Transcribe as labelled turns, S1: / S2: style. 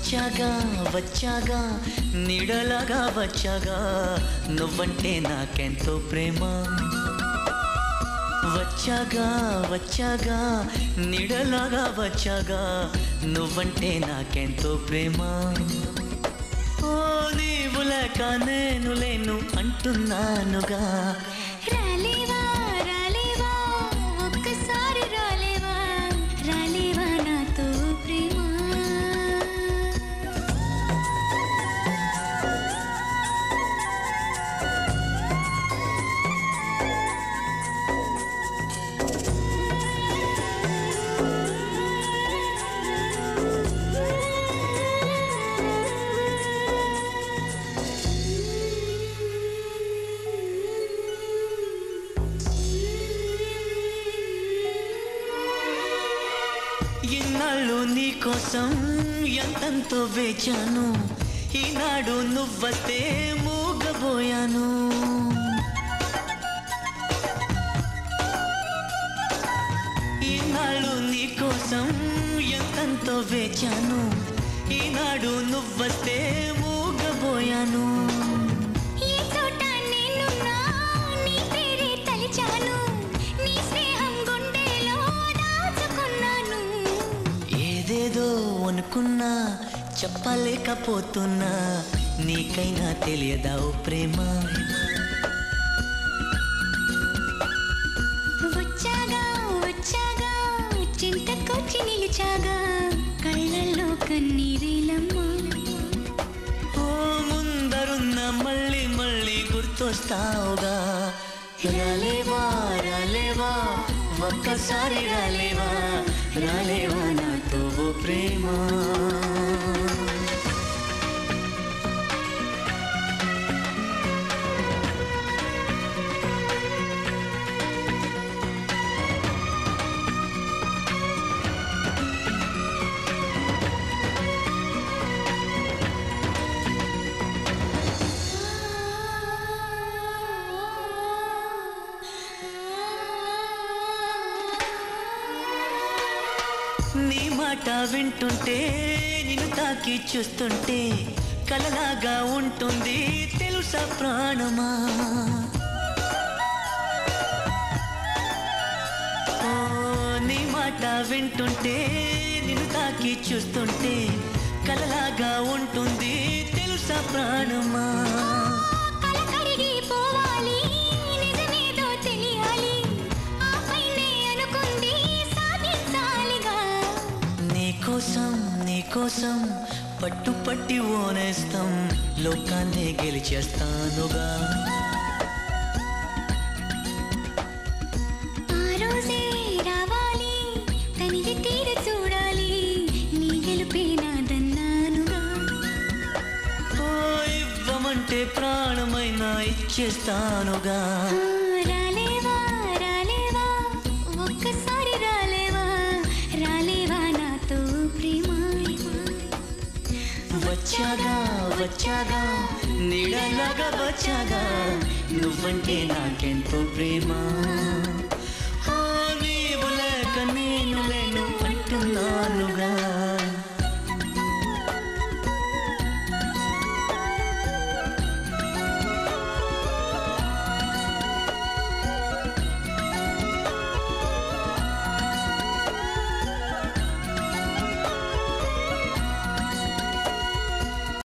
S1: వచ్చాగా వచ్చాగా నీడలాగా వచ్చాగా నువ్వంటే నాకెంతో ప్రేమ వచ్చాగా వచ్చాగా నీడలాగా వచ్చాగా నువ్వంటే నాకెంతో ప్రేమ ఓ నీవు లేక నేను లేను అంటున్నానుగా
S2: రాలేవా రాలేవా ఒక్కసారి రాలేవా రాలేవా నాతో ప్రేమ
S1: ఇన్నాళ్ళు నీ కోసం ఎంతంతో వేచాను ఈనాడు నువ్వస్తే మూగబోయాను ఈనాళ్ళు నీ కోసం ఎంతంతో వేచాను ఈనాడు నువ్వస్తే మూగబోయాను
S2: ఏ చోట నేనున్నా నీ పేరే తలిచాను నీ స్నేహం గుండెలో దాచుకున్నాను
S1: ఏదేదో అనుకున్నా చెప్పలేకపోతున్నా నీకైనా తెలియదా ఓ ప్రేమ
S2: వచ్చాగా వచ్చాగా చింతకొచ్చి నిలిచాగా కళ్ళల్లో కన్నీరేలమ్మా
S1: ఓ ముందరున్న మళ్ళీ మళ్ళీ గుర్తొస్తావుగా రాలేవా రాలేవా ఒక్కసారి రాలేవా రాలేవా నాతో ఓ ప్రేమ నీ మాట వింటుంటే నిన్ను తాకి చూస్తుంటే కలలాగా ఉంటుంది తెలుసా ప్రాణమా ఓ, నీ మాట వింటుంటే నిన్ను తాకి చూస్తుంటే కలలాగా ఉంటుంది తెలుసా ప్రాణమా
S2: కల కరిగిపోవాలి నిజమేదో తెలియాలి ఆ పైనే అనుకుంది సాధించాలిగా
S1: నీకోసం నీకోసం పట్టు పట్టి ఓనేస్తాం లోకాన్ని గెలిచేస్తానుగా
S2: ఆ రోజే రావాలి తనివి తీరు చూడాలి నీ గెలుపే నాదన్నానుగా
S1: ఓ ఇవ్వమంటే ప్రాణమైనా ఇచ్చేస్తానుగా
S2: ఆ, రాలేవా రాలేవా ఒక్కసారి రాలేవా రాలేవా నాతో ప్రేమ
S1: వచ్చాగా వచ్చాగా నీడలాగా వచ్చాగా నువ్వంటే నాకెంతో ప్రేమ